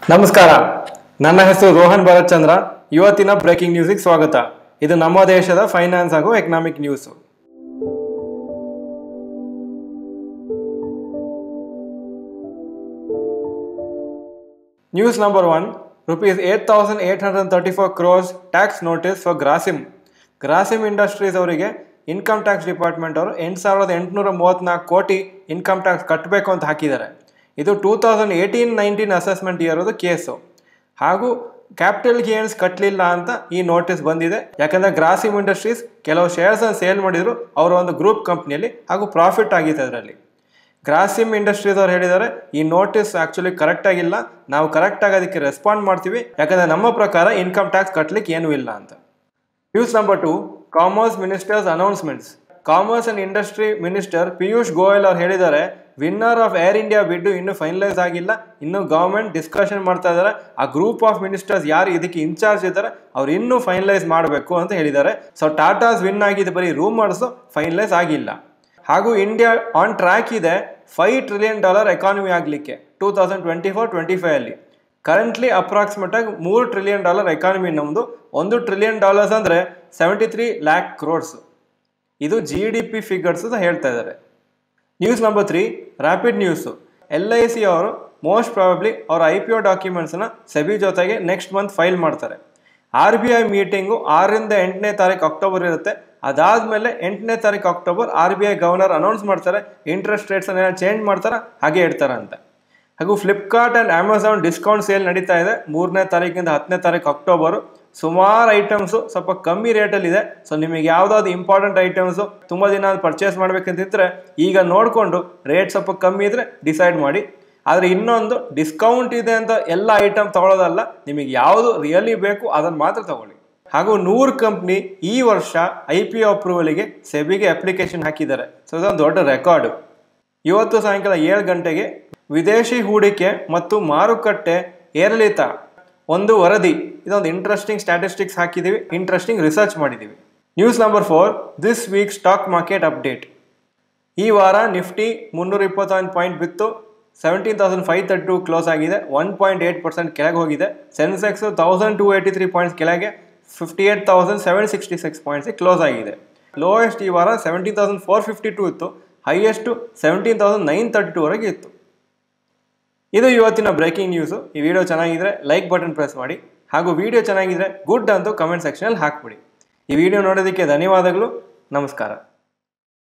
ನಮಸ್ಕಾರ ನನ್ನ ಹೆಸರು ರೋಹನ್ ಭರತ್ ಚಂದ್ರ ಇವತ್ತಿನ ಬ್ರೇಕಿಂಗ್ ನ್ಯೂಸಿಗೆ ಸ್ವಾಗತ ಇದು ನಮ್ಮ ದೇಶದ ಫೈನಾನ್ಸ್ ಹಾಗೂ economic news news number one rupees eight thousand eight hundred thirty four crores tax notice for Grasim Grasim industries ಅವರಿಗೆ ಇನ್ಕಮ್ ಟ್ಯಾಕ್ಸ್ ಡಿಪಾರ್ಟ್ಮೆಂಟ್ ಅವರು ಎಂಟು ಸಾವಿರದ ಎಂಟುನೂರ ಮೂವತ್ತ್ನಾಲ್ಕು ಕೋಟಿ ಇನ್ಕಮ್ ಟ್ಯಾಕ್ಸ್ ಕಟ್ಟಬೇಕು ಅಂತ ಹಾಕಿದ್ದಾರೆ ಇದು two thousand eighteen nineteen assessment ಇರೋದು ಕೇಸು ಹಾಗೂ ಕ್ಯಾಪಿಟಲ್ ಗೇನ್ಸ್ ಕಟ್ಟಲಿಲ್ಲ ಅಂತ ಈ ನೋಟಿಸ್ ಬಂದಿದೆ ಯಾಕಂದರೆ ಗ್ರಾಸಿಮ್ ಇಂಡಸ್ಟ್ರೀಸ್ ಕೆಲವು ಶೇರ್ಸನ್ನು ಸೇಲ್ ಮಾಡಿದ್ರು ಅವರ ಒಂದು ಗ್ರೂಪ್ ಕಂಪ್ನಿಯಲ್ಲಿ ಹಾಗೂ ಪ್ರಾಫಿಟ್ ಆಗಿತ್ತು ಅದರಲ್ಲಿ ಗ್ರಾಸಿಮ್ ಇಂಡಸ್ಟ್ರೀಸ್ ಅವ್ರು ಹೇಳಿದ್ದಾರೆ ಈ ನೋಟಿಸ್ ಆ್ಯಕ್ಚುಲಿ ಕರೆಕ್ಟ್ ಆಗಿಲ್ಲ ನಾವು ಕರೆಕ್ಟಾಗಿ ಅದಕ್ಕೆ ರೆಸ್ಪಾಂಡ್ ಮಾಡ್ತೀವಿ ಯಾಕಂದರೆ ನಮ್ಮ ಪ್ರಕಾರ ಇನ್ಕಮ್ ಟ್ಯಾಕ್ಸ್ ಕಟ್ಟಲಿಕ್ಕೆ ಏನೂ ಇಲ್ಲ ಅಂತ news number two commerce ministers announcements commerce and industry minister Piyush Goyal ಅವ್ರು ಹೇಳಿದ್ದಾರೆ winner of Air India bid ಇನ್ನೂ ಫೈನಲೈಸ್ ಆಗಿಲ್ಲ ಇನ್ನೂ ಗೌರ್ಮೆಂಟ್ ಡಿಸ್ಕಷನ್ ಮಾಡ್ತಾ ಇದ್ದಾರೆ ಆ ಗ್ರೂಪ್ ಆಫ್ ಮಿನಿಸ್ಟರ್ಸ್ ಯಾರು ಇದಕ್ಕೆ ಇನ್ಚಾರ್ಜ್ ಇದ್ದಾರೆ ಅವ್ರು ಇನ್ನೂ ಫೈನಲೈಸ್ ಮಾಡಬೇಕು ಅಂತ ಹೇಳಿದ್ದಾರೆ ಸೊ ಟಾಟಾಸ್ ವಿನ್ ಆಗಿದೆ ಬರೀ ರೂಮರ್ಸು ಫೈನಲೈಸ್ ಆಗಿಲ್ಲ ಹಾಗೂ ಇಂಡಿಯಾ ಆನ್ ಟ್ರ್ಯಾಕ್ ಇದೆ ಫೈವ್ ಟ್ರಿಲಿಯನ್ ಡಾಲರ್ ಎಕಾನಮಿ ಆಗಲಿಕ್ಕೆ two thousand twenty four twenty five ಅಲ್ಲಿ ಕರೆಂಟ್ಲಿ ಅಪ್ರಾಕ್ಸಿಮೇಟ್ ಆಗಿ ಮೂರು ಟ್ರಿಲಿಯನ್ ಡಾಲರ್ ಎಕಾನಮಿ ನಮ್ಮದು ಒಂದು ಟ್ರಿಲಿಯನ್ ಡಾಲರ್ಸ್ ಅಂದರೆ ಸೆವೆಂಟಿ ತ್ರೀ ಲ್ಯಾಕ್ ಕ್ರೋರ್ಸ್ ಇದು ಜಿ ಡಿ ಪಿ ಫಿಗರ್ಸ್ ಅಂತ ಹೇಳ್ತಾ ಇದ್ದಾರೆ news number three rapid news L I C ಅವರು ಮೋಸ್ಟ್ ಪ್ರಾಬಬ್ಲಿ ಅವರ ಐ ಪಿ ಒ ಡಾಕ್ಯುಮೆಂಟ್ಸನ್ನ ಸೆಬಿ ಜೊತೆಗೆ ನೆಕ್ಸ್ಟ್ ಮಂತ್ ಫೈಲ್ ಮಾಡ್ತಾರೆ ಆರ್ ಬಿ ಐ ಮೀಟಿಂಗು ಆರರಿಂದ ಎಂಟನೇ ತಾರೀಕು ಅಕ್ಟೋಬರ್ ಇರುತ್ತೆ ಅದಾದಮೇಲೆ ಎಂಟನೇ ತಾರೀಕು October R B I governor announce ಮಾಡ್ತಾರೆ ಇಂಟ್ರೆಸ್ಟ್ ರೇಟ್ಸನ್ನ ಚೇಂಜ್ ಮಾಡ್ತಾರೆ ಹಾಗೆ ಇಡ್ತಾರೆ ಅಂತ ಹಾಗೂ Flipkart and Amazon discount sale ನಡೀತಾ ಇದೆ ಮೂರನೇ ತಾರೀಕಿಂದ ಹತ್ತನೇ ತಾರೀಕು ಅಕ್ಟೋಬರು ಸುಮಾರು ಐಟಮ್ಸು ಸ್ವಲ್ಪ ಕಮ್ಮಿ ರೇಟಲ್ಲಿದೆ ಸೊ ನಿಮಗೆ ಯಾವುದಾದ್ರು ಇಂಪಾರ್ಟೆಂಟ್ ಐಟಮ್ಸು ತುಂಬ ದಿನ ಪರ್ಚೇಸ್ ಮಾಡಬೇಕಂತಿದ್ರೆ ಈಗ ನೋಡಿಕೊಂಡು ರೇಟ್ ಸ್ವಲ್ಪ ಕಮ್ಮಿ ಇದ್ದರೆ ಡಿಸೈಡ್ ಮಾಡಿ ಆದರೆ ಇನ್ನೊಂದು ಡಿಸ್ಕೌಂಟ್ ಇದೆ ಅಂತ ಎಲ್ಲ ಐಟಮ್ ತಗೊಳ್ಳೋದಲ್ಲ ನಿಮಗೆ ಯಾವುದು ರಿಯಲಿ ಬೇಕು ಅದನ್ನು ಮಾತ್ರ ತಗೊಳ್ಳಿ ಹಾಗೂ ನೂರು ಕಂಪ್ನಿ ಈ ವರ್ಷ ಐ ಪಿ ಒ ಅಪ್ರೂವಲಿಗೆ ಸೆಬಿಗೆ ಅಪ್ಲಿಕೇಶನ್ ಹಾಕಿದ್ದಾರೆ ಸೊ ಇದೊಂದು ದೊಡ್ಡ ರೆಕಾರ್ಡು ಇವತ್ತು ಸಾಯಂಕಾಲ ಏಳು ಗಂಟೆಗೆ ವಿದೇಶಿ ಹೂಡಿಕೆ ಮತ್ತು ಮಾರುಕಟ್ಟೆ ಏರಿಳಿತ ಒಂದು ವರದಿ ಇದೊಂದು ಇಂಟ್ರೆಸ್ಟಿಂಗ್ ಸ್ಟ್ಯಾಟಿಸ್ಟಿಕ್ಸ್ ಹಾಕಿದ್ದೀವಿ ಇಂಟ್ರೆಸ್ಟಿಂಗ್ ರಿಸರ್ಚ್ ಮಾಡಿದ್ದೀವಿ news number four this week stock market update ಈ ವಾರ ನಿಫ್ಟಿ ಮುನ್ನೂರ ಇಪ್ಪತ್ತೊಂದು ಪಾಯಿಂಟ್ ಬಿತ್ತು seventeen thousand five thirty two close ಆಗಿದೆ ಒನ್ ಪಾಯಿಂಟ್ ಏಯ್ಟ್ ಪರ್ಸೆಂಟ್ ಕೆಳಗೆ ಹೋಗಿದೆ Sensex thousand two eighty three points ಕೆಳಗೆ fifty eight thousand seven sixty six points close ಆಗಿದೆ ಲೋಯೆಸ್ಟ್ ಈ ವಾರ seventeen thousand four fifty two ಇತ್ತು highest seventeen thousand nine thirty ಟೂವರೆಗೆ ಇತ್ತು ಇದು ಇವತ್ತಿನ ಬ್ರೇಕಿಂಗ್ ನ್ಯೂಸು ಈ ವಿಡಿಯೋ ಚೆನ್ನಾಗಿದ್ರೆ ಲೈಕ್ ಬಟನ್ ಪ್ರೆಸ್ ಮಾಡಿ ಹಾಗೂ ವಿಡಿಯೋ ಚೆನ್ನಾಗಿದ್ರೆ ಗುಡ್ ಅಂತ ಕಮೆಂಟ್ ಸೆಕ್ಷನಲ್ಲಿ ಹಾಕ್ಬಿಡಿ ಈ ವಿಡಿಯೋ ನೋಡೋದಕ್ಕೆ ಧನ್ಯವಾದಗಳು ನಮಸ್ಕಾರ